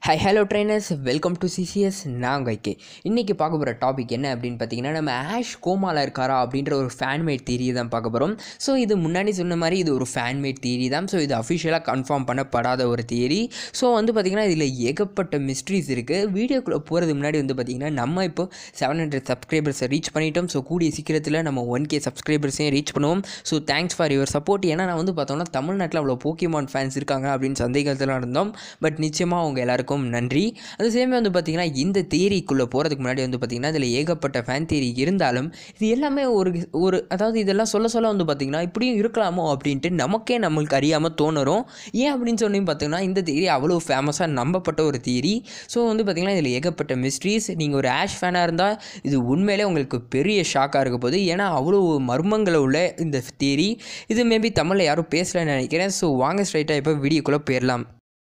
high hello trainers welcome to CCS நான் வைக்கே இன்றைக்கி பார்க்க போகிற டாபிக் என்ன அப்படின்னு பார்த்தீங்கன்னா நம்ம ஆஷ் கோமாவில் இருக்காரா அப்படின்ற ஒரு ஃபேன்மேட் தியரி தான் பார்க்க போகிறோம் ஸோ இது முன்னாடி சொன்ன மாதிரி இது ஒரு ஃபேன்மேட் தியரி தான் ஸோ இது அஃபிஷியலாக கன்ஃபார்ம் பண்ணப்படாத ஒரு தியரி ஸோ வந்து பார்த்திங்கன்னா இதில் ஏகப்பட்ட மிஸ்ட்ரிஸ் இருக்குது வீடியோக்குள்ளே போகிறது முன்னாடி வந்து பார்த்திங்கன்னா நம்ம இப்போ செவன் ஹண்ட்ரட் சப்ஸ்கிரைபர்ஸை ரீச் பண்ணிட்டோம் ஸோ கூடிய சீக்கிரத்தில் நம்ம ஒன் கே சப்ஸ்கிரைபர்ஸையும் ரீச் பண்ணுவோம் so thanks for your support ஏன்னா நான் வந்து பார்த்தோம்னா தமிழ்நாட்டில் அவ்வளோ போக்கிமான் ஃபேன்ஸ் இருக்காங்க அப்படின்னு சந்தேகத்தில் இருந்தோம் பட் நிச்சயமாக அவங்க எல்லாருக்கும் நன்றி அது சேமே வந்து பார்த்திங்கன்னா இந்த தேரிக்குள்ளே போகிறதுக்கு முன்னாடி வந்து பார்த்திங்கன்னா இதில் ஏகப்பட்ட ஃபேன் தேரி இருந்தாலும் இது எல்லாமே ஒரு ஒரு அதாவது இதெல்லாம் சொல்ல சொல்ல வந்து பார்த்திங்கன்னா இப்படியும் இருக்கலாமோ அப்படின்ட்டு நமக்கே நம்மளுக்கு அறியாமல் தோணுறோம் ஏன் அப்படின்னு சொன்னி பார்த்தீங்கன்னா இந்த தேரி அவ்வளோ ஃபேமஸாக நம்பப்பட்ட ஒரு தேரி ஸோ வந்து பார்த்திங்கன்னா இதில் ஏகப்பட்ட மிஸ்ட்ரீஸ் நீங்கள் ஒரு ஆஷ் ஃபேனாக இருந்தால் இது உண்மையிலே உங்களுக்கு பெரிய ஷாக்காக இருக்க போகுது ஏன்னா அவ்வளோ மர்மங்களை உள்ள இந்த தேரி இது மேபி தமிழில் யாரும் பேசலைன்னு நினைக்கிறேன் ஸோ வாங்க ஸ்ட்ரைட்டாக இப்போ வீடியோக்குள்ளே போயிடலாம்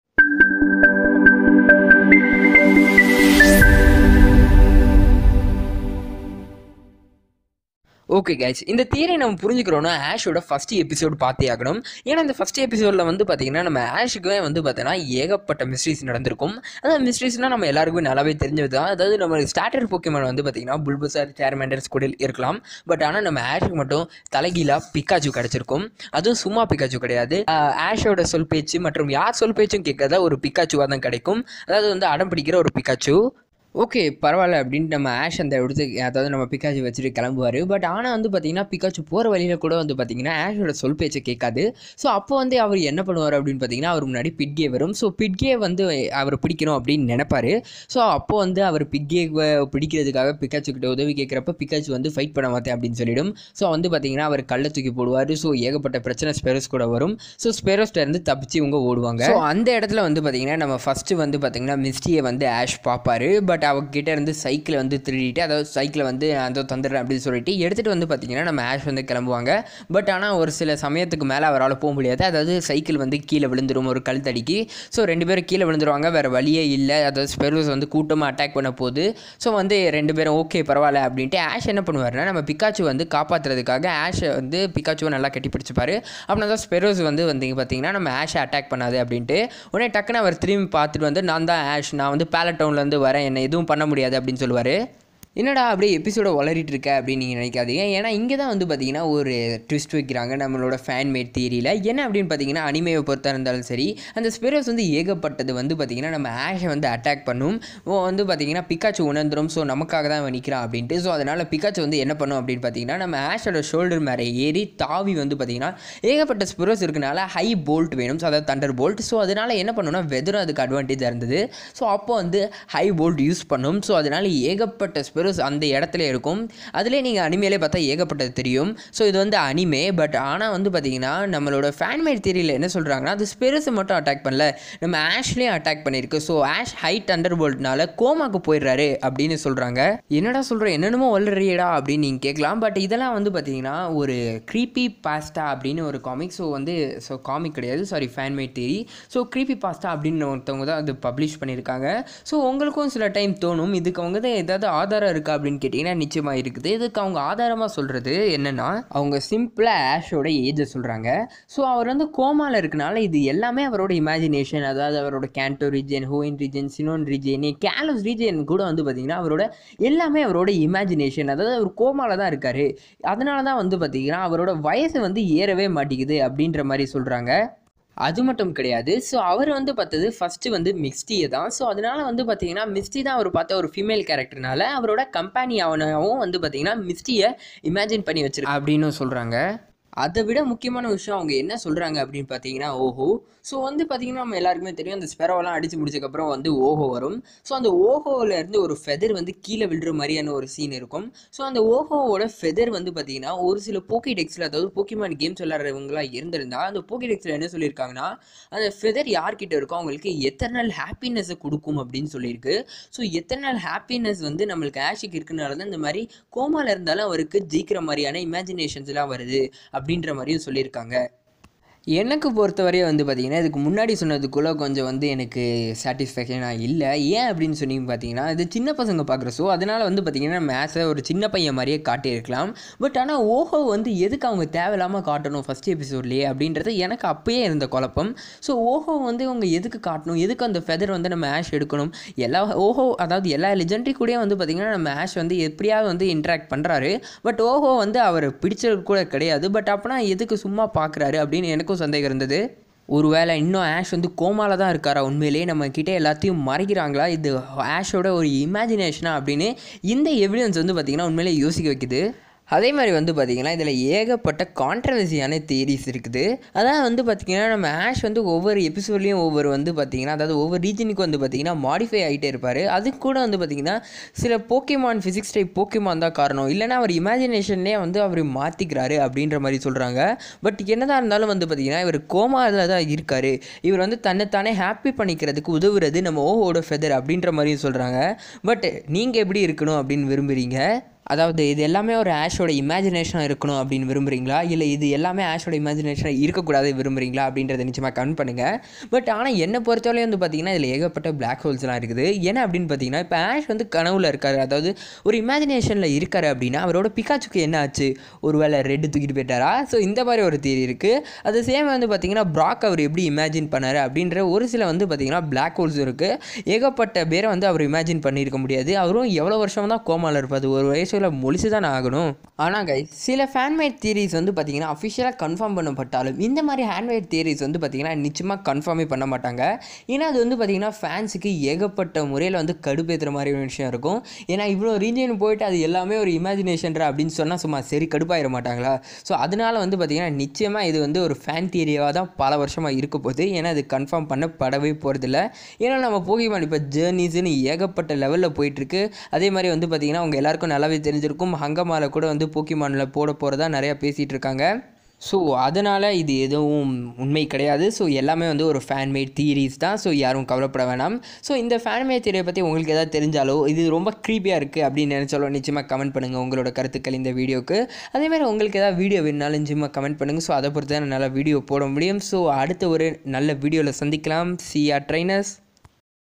ஓகே கைஸ் இந்த தியரை நம்ம புரிஞ்சுக்கிறோன்னா ஆஷோட ஃபஸ்ட் எபிசோடு பார்த்தே ஆகணும் ஏன்னா இந்த ஃபஸ்ட் எபிசோடில் வந்து பார்த்திங்கன்னா நம்ம ஆஷுக்குமே வந்து பார்த்தீங்கன்னா ஏகப்பட்ட மிஸ்ட்ரிஸ் நடந்திருக்கும் அதாவது மிஸ்ட்ரிஸ்னால் நம்ம எல்லாருக்குமே நல்லாவே தெரிஞ்சது தான் அதாவது நம்ம ஸ்டார்டர் போக்கியமான வந்து பார்த்திங்கன்னா புல்புசார் சேர்மேண்டர்ஸ் கூட இருக்கலாம் பட் ஆனால் நம்ம ஆஷுக்கு மட்டும் தலைகீழாக பிக்காச்சு கிடச்சிருக்கும் அதுவும் சும்மா பிக்காச்சு கிடையாது ஆஹ் ஆஷோட சொல் பேச்சு மற்றும் யார் சொல் பேச்சும் கேட்காத ஒரு பிக்காச்சுவாக தான் கிடைக்கும் அதாவது வந்து அடம் பிடிக்கிற ஒரு பிக்காச்சு ஓகே பரவாயில்ல அப்படின்ட்டு நம்ம ஆஷ் அந்த இடத்துக்கு அதாவது நம்ம பிக்காச்சு வச்சுட்டு கிளம்புவார் பட் ஆனால் வந்து பார்த்தீங்கன்னா பிக்காச்சு போகிற வழியில் கூட வந்து பார்த்தீங்கன்னா ஆஷோட சொல் பேச்சை கேட்காது ஸோ அப்போ வந்து அவர் என்ன பண்ணுவார் அப்படின்னு பார்த்தீங்கன்னா அவர் முன்னாடி பிட்கே வரும் ஸோ பிட்கே வந்து அவர் பிடிக்கணும் அப்படின்னு நினைப்பாரு ஸோ அப்போ வந்து அவர் பிட்கே பிடிக்கிறதுக்காக பிக்காச்சு கிட்ட உதவி கேட்குறப்ப பிக்காச்சு வந்து ஃபைட் பண்ண மாட்டேன் அப்படின்னு சொல்லிடும் ஸோ வந்து பார்த்தீங்கன்னா அவர் கல்லை தூக்கி போடுவார் ஸோ ஏகப்பட்ட பிரச்சனை ஸ்பெரோஸ் கூட வரும் ஸோ ஸ்பெரோஸ்ட்ட இருந்து தப்பிச்சு இவங்க ஓடுவாங்க ஸோ அந்த இடத்துல வந்து பார்த்தீங்கன்னா நம்ம ஃபஸ்ட்டு வந்து பார்த்தீங்கன்னா மிஸ்டியை வந்து ஆஷ் பார்ப்பாரு பட் அவகிட்ட இருந்து சைக்கிளை வந்து திருடிட்டு அதாவது சைக்கிளை வந்து அந்த தந்துடுறேன் அப்படின்னு சொல்லிட்டு எடுத்துகிட்டு வந்து பார்த்தீங்கன்னா நம்ம ஆஷ் வந்து கிளம்புவாங்க பட் ஆனால் ஒரு சில சமயத்துக்கு மேலே அவரால் போக முடியாது அதாவது சைக்கிள் வந்து கீழே விழுந்துரும் ஒரு கல் தடிக்கு ஸோ ரெண்டு பேரும் கீழே விழுந்துருவாங்க வேறு வழியே இல்லை அதாவது ஸ்பெரோஸ் வந்து கூட்டமாக அட்டாக் பண்ண போகுது ஸோ வந்து ரெண்டு பேரும் ஓகே பரவாயில்ல அப்படின்ட்டு ஆஷ் என்ன பண்ணுவார்னா நம்ம பிக்காச்சு வந்து காப்பாற்றுறதுக்காக ஆஷை வந்து பிக்காச்சுவை நல்லா கட்டி பிடிச்சிப்பாரு அப்படின்னா தான் ஸ்பெரோஸ் வந்து வந்து பார்த்தீங்கன்னா நம்ம ஆஷை அட்டாக் பண்ணாது அப்படின்ட்டு உடனே டக்குன்னு அவர் திரும்பி பார்த்துட்டு வந்து நான் தான் ஆஷ் நான் வந்து பேலட்டவுன்லேருந்து வரேன் என்னை எதுவும் பண்ண முடியாது அப்படின்னு சொல்லுவார் என்னடா அப்படியே எபிசோட வளரிட்டு இருக்க அப்படின்னு நீங்கள் நினைக்காதீங்க ஏன்னா இங்கே தான் வந்து பார்த்தீங்கன்னா ஒரு ட்விஸ்ட் வைக்கிறாங்க நம்மளோட ஃபேன்மேட் தியரியில் என்ன அப்படின்னு பார்த்தீங்கன்னா அனிமையை பொறுத்தா இருந்தாலும் சரி அந்த ஸ்பெரோஸ் வந்து ஏகப்பட்டது வந்து பார்த்தீங்கன்னா நம்ம ஆஷை வந்து அட்டாக் பண்ணும் ஓ வந்து பார்த்தீங்கன்னா பிக்காச்சு உணர்ந்துரும் ஸோ நமக்காக தான் அவன் நிற்கிறான் அப்படின்ட்டு ஸோ அதனால் பிக்காச்சு வந்து என்ன பண்ணும் அப்படின்னு பார்த்தீங்கன்னா நம்ம ஆஷோட ஷோல்டர் மேலே ஏறி தாவி வந்து பார்த்தீங்கன்னா ஏகப்பட்ட ஸ்பெரோஸ் இருக்கனால ஹை போல்ட் வேணும் ஸோ அதாவது தண்டர் போல்ட் ஸோ அதனால் என்ன பண்ணணும்னா வெதரும் அதுக்கு அட்வான்டேஜாக இருந்தது ஸோ அப்போ வந்து ஹை போல்ட் யூஸ் பண்ணும் ஸோ அதனால் ஏகப்பட்ட ஸ்பெரோஸ் அந்த இடத்துல இருக்கும் அதிலே நீங்கள் அனிமேலே பார்த்தா ஏகப்பட்டது தெரியும் ஸோ இது வந்து அனிமே பட் ஆனால் வந்து பார்த்தீங்கன்னா நம்மளோட ஃபேன்மேட் தியரியில் என்ன சொல்கிறாங்கன்னா அது ஸ்பெரோஸை மட்டும் அட்டாக் பண்ணல நம்ம ஆஷ்லேயும் அட்டாக் பண்ணியிருக்கு ஸோ ஆஷ் ஹைட் அண்டர் போல்ட்னால கோமாக்கு போயிடுறாரு அப்படின்னு சொல்கிறாங்க என்னடா சொல்கிற என்னென்னமோ வளரியடா அப்படின்னு நீங்கள் கேட்கலாம் பட் இதெல்லாம் வந்து பார்த்தீங்கன்னா ஒரு க்ரீப்பி பாஸ்டா அப்படின்னு ஒரு காமிக் ஸோ வந்து ஸோ காமிக் கிடையாது sorry fanmade theory so creepypasta அப்படின்னு ஒருத்தவங்க தான் அது பப்ளிஷ் பண்ணியிருக்காங்க ஸோ உங்களுக்கும் சில டைம் தோணும் இதுக்கு அவங்க தான் ஏதாவது ஆதாரம் இருக்கா அப்படின்னு கேட்டிங்கன்னா நிச்சயமாக இருக்குது இதுக்கு அவங்க ஆதாரமாக சொல்கிறது என்னென்னா அவங்க சிம்பிளாக ஆஷோட ஏஜை சொல்கிறாங்க ஸோ அவர் வந்து கோமாவில் இருக்கனால இது எல்லாமே அவரோட இமேஜினேஷன் அதாவது அவரோட Kanto region Hoenn region Sinnoh region Kalos region கூட வந்து பார்த்திங்கன்னா அவரோட எல்லாமே அவரோட இமேஜினேஷன் அதாவது அவர் கோமாவில் தான் இருக்கார் அதனால தான் வந்து பார்த்திங்கன்னா அவரோட வயசு வந்து ஏறவே மாட்டேங்குது அப்படின்ற மாதிரி சொல்கிறாங்க அது மட்டும் கிடையாது ஸோ அவர் வந்து பார்த்தது ஃபஸ்ட்டு வந்து மிக்ஸ்டியை தான் ஸோ அதனால் வந்து பார்த்தீங்கன்னா மிஸ்டி தான் அவர் பார்த்த ஒரு ஃபீமேல் கேரக்டர்னால அவரோட கம்பெனி அவனாவும் வந்து பார்த்தீங்கன்னா மிஸ்டியை இமேஜின் பண்ணி வச்சிரு அப்படின்னு சொல்கிறாங்க அதை விட முக்கியமான விஷயம் அவங்க என்ன சொல்கிறாங்க அப்படின்னு பார்த்தீங்கன்னா ஓஹோ ஸோ வந்து பார்த்தீங்கன்னா நம்ம எல்லாருக்குமே தெரியும் அந்த ஸ்பெரோவெல்லாம் அடித்து முடிச்சக்கப்புறம் வந்து ஓஹோ வரும் ஸோ அந்த ஓஹோவில் இருந்து ஒரு ஃபெதர் வந்து கீழே விழுற மாதிரியான ஒரு சீன் இருக்கும் ஸோ அந்த ஓஹோவோட ஃபெதர் வந்து பார்த்தீங்கன்னா ஒரு சில போக்கி டெக்ஸில் அதாவது போக்கிமான் கேம்ஸ் விளாட்றவங்களாம் இருந்திருந்தா அந்த போக்கி டெக்ஸில் என்ன சொல்லியிருக்காங்கன்னா அந்த ஃபெதர் யார்கிட்ட இருக்கோ அவங்களுக்கு எத்தனை ஹாப்பினஸை கொடுக்கும் அப்படின்னு சொல்லியிருக்கு ஸோ எத்தனை ஹாப்பினஸ் வந்து நம்மளுக்கு ஆஷிக்கு இருக்குனால தான் இந்த மாதிரி கோமாவில் இருந்தாலும் அவருக்கு ஜெயிக்கிற மாதிரியான இமேஜினேஷன்ஸ்லாம் வருது அப்படின்ற மாதிரியும் சொல்லியிருக்காங்க எனக்கு பொறுத்தவரையும் வந்து பார்த்திங்கன்னா இதுக்கு முன்னாடி சொன்னதுக்குள்ளே கொஞ்சம் வந்து எனக்கு சாட்டிஸ்ஃபேக்ஷனாக இல்லை ஏன் அப்படின்னு சொல்லி பார்த்தீங்கன்னா இது சின்ன பசங்க பார்க்குற ஷோ அதனால் வந்து பார்த்திங்கன்னா மேத்ஸை ஒரு சின்ன பையன் மாதிரியே காட்டியிருக்கலாம் பட் ஆனால் ஓஹோ வந்து எதுக்கு அவங்க தேவையில்லாமல் காட்டணும் ஃபஸ்ட் எபிசோட்லேயே அப்படின்றது எனக்கு அப்பயே இருந்த குழப்பம் ஸோ ஓஹோ வந்து அவங்க எதுக்கு காட்டணும் எதுக்கு அந்த ஃபெதர் வந்து நம்ம ஆஷ் எடுக்கணும் எல்லா ஓஹோ அதாவது எல்லா லெஜெண்டரி கூடயும் வந்து பார்த்திங்கன்னா நம்ம ஆஷ் வந்து எப்படியாவது வந்து இன்ட்ராக்ட் பண்ணுறாரு பட் ஓஹோ வந்து அவர் பிடிச்சது கூட கிடையாது பட் அப்போனா எதுக்கு சும்மா பார்க்குறாரு அப்படின்னு எனக்கும் சந்தேகம் இருந்தது ஒருவேளை இன்னும் ஆஷ் வந்து கோமால தான் இருக்காரா உண்மையிலேயே நம்ம கிட்டே எல்லாத்தையும் மறைக்கிறாங்களா இது ஆஷோட ஒரு இமேஜினேஷனா அப்படின்னு இந்த எவிடன்ஸ் வந்து பார்த்திங்கன்னா உண்மையிலேயே யோசிக்க வைக்குது அதே மாதிரி வந்து பார்த்திங்கன்னா இதில் ஏகப்பட்ட கான்ட்ரவர்சியான தியரிஸ் இருக்குது அதான் வந்து பார்த்திங்கன்னா நம்ம ஆஷ் வந்து ஒவ்வொரு எபிசோட்லேயும் ஒவ்வொரு வந்து பார்த்திங்கன்னா அதாவது ஒவ்வொரு ரீஜனுக்கும் வந்து பார்த்திங்கன்னா மாடிஃபை ஆகிட்டே இருப்பார் அது கூட வந்து பார்த்திங்கன்னா சில போக்கிமான் ஃபிசிக்ஸ் டைப் போக்கிமான் தான் காரணம் இல்லைனா அவர் இமேஜினேஷன்லேயே வந்து அவர் மாற்றிக்கிறாரு அப்படின்ற மாதிரி சொல்கிறாங்க பட் என்னதான் இருந்தாலும் வந்து பார்த்திங்கன்னா இவர் கோமாவில் தான் இருக்கார் இவர் வந்து தன்னைத்தானே ஹாப்பி பண்ணிக்கிறதுக்கு உதவுறது நம்ம ஓஹோட ஃபெதர் அப்படின்ற மாதிரியும் சொல்கிறாங்க பட் நீங்கள் எப்படி இருக்கணும் அப்படின்னு விரும்புகிறீங்க அதாவது இது எல்லாமே ஒரு ஆஷோட இமேஜினேஷனாக இருக்கணும் அப்படின்னு விரும்புகிறீங்களா இல்லை இது எல்லாமே ஆஷோட இமேஜினேஷனாக இருக்கக்கூடாது விரும்புகிறீங்களா அப்படின்றத நிச்சயமாக கமெண்ட் பண்ணுங்கள் பட் ஆனால் என்னை பொறுத்தவரையும் வந்து பார்த்திங்கன்னா இதில் ஏகப்பட்ட பிளாக் ஹோல்ஸ்லாம் இருக்குது ஏன்னா அப்படின்னு பார்த்தீங்கன்னா இப்போ ஆஷ் வந்து கனவுல இருக்கார் அதாவது ஒரு இமேஜினேஷனில் இருக்கார் அப்படின்னா அவரோட பிகாச்சுக்கு என்ன ஆச்சு ஒருவேளை ரெட்டு தூக்கிட்டு போயிட்டாரா ஸோ இந்த மாதிரி ஒரு தியரி இருக்குது அது சேம் வந்து பார்த்திங்கன்னா ப்ராக் அவர் எப்படி இமேஜின் பண்ணார் அப்படின்ற ஒரு சில வந்து பார்த்திங்கன்னா பிளாக் ஹோல்ஸ் இருக்குது ஏகப்பட்ட பேரை வந்து அவர் இமேஜின் பண்ணியிருக்க முடியாது அவரும் எவ்வளோ வருஷம் தான் கோமாவில் இருப்பார் ஒரு வயசு ஆக்சுவலாக மொழிச்சு தான் ஆகணும் ஆனால் கை சில ஃபேன்மேட் தியரிஸ் வந்து பார்த்திங்கன்னா அஃபிஷியலாக கன்ஃபார்ம் பண்ணப்பட்டாலும் இந்த மாதிரி ஹேண்ட்மேட் தியரிஸ் வந்து பார்த்திங்கன்னா நிச்சயமாக கன்ஃபார்மே பண்ண மாட்டாங்க ஏன்னா அது வந்து பார்த்திங்கன்னா ஃபேன்ஸுக்கு ஏகப்பட்ட முறையில் வந்து கடுப்பேற்றுற மாதிரி ஒரு விஷயம் இருக்கும் ஏன்னா இவ்வளோ ரீஜன் போயிட்டு அது எல்லாமே ஒரு இமேஜினேஷன்ரா அப்படின்னு சொன்னால் சும்மா சரி கடுப்பாயிட மாட்டாங்களா ஸோ அதனால் வந்து பார்த்திங்கன்னா நிச்சயமாக இது வந்து ஒரு ஃபேன் தியரியாக தான் பல வருஷமாக இருக்க போகுது ஏன்னா அது கன்ஃபார்ம் பண்ணப்படவே போகிறதில்ல ஏன்னா நம்ம போகிமான் இப்போ ஜேர்னிஸ்னு ஏகப்பட்ட லெவலில் போயிட்டுருக்கு அதே மாதிரி வந்து பார்த்திங்கன்னா அவங்க எல்லாருக்கும் நல்லாவே தெரிஞ்சிருக்கும் ஹங்கமால கூட வந்து போக்கிமானில் போட போகிறதா நிறையா பேசிகிட்டு இருக்காங்க ஸோ அதனால் இது எதுவும் உண்மை கிடையாது ஸோ எல்லாமே வந்து ஒரு ஃபேன்மேட் தியரிஸ் தான் ஸோ யாரும் கவலைப்பட வேணாம் ஸோ இந்த ஃபேன்மேட் தியரியை பற்றி உங்களுக்கு எதாவது தெரிஞ்சாலோ இது ரொம்ப க்ரீப்பியாக இருக்குது அப்படின்னு நினச்சாலோ நிச்சயமாக கமெண்ட் பண்ணுங்கள் உங்களோட கருத்துக்கள் இந்த வீடியோக்கு அதேமாதிரி உங்களுக்கு எதாவது வீடியோ வேணுனாலும் நிச்சயமாக கமெண்ட் பண்ணுங்கள் ஸோ அதை பொறுத்து தான் நல்லா வீடியோ போட முடியும் ஸோ அடுத்த ஒரு நல்ல வீடியோவில் சந்திக்கலாம் சி ஆர் ட்ரைனர்ஸ்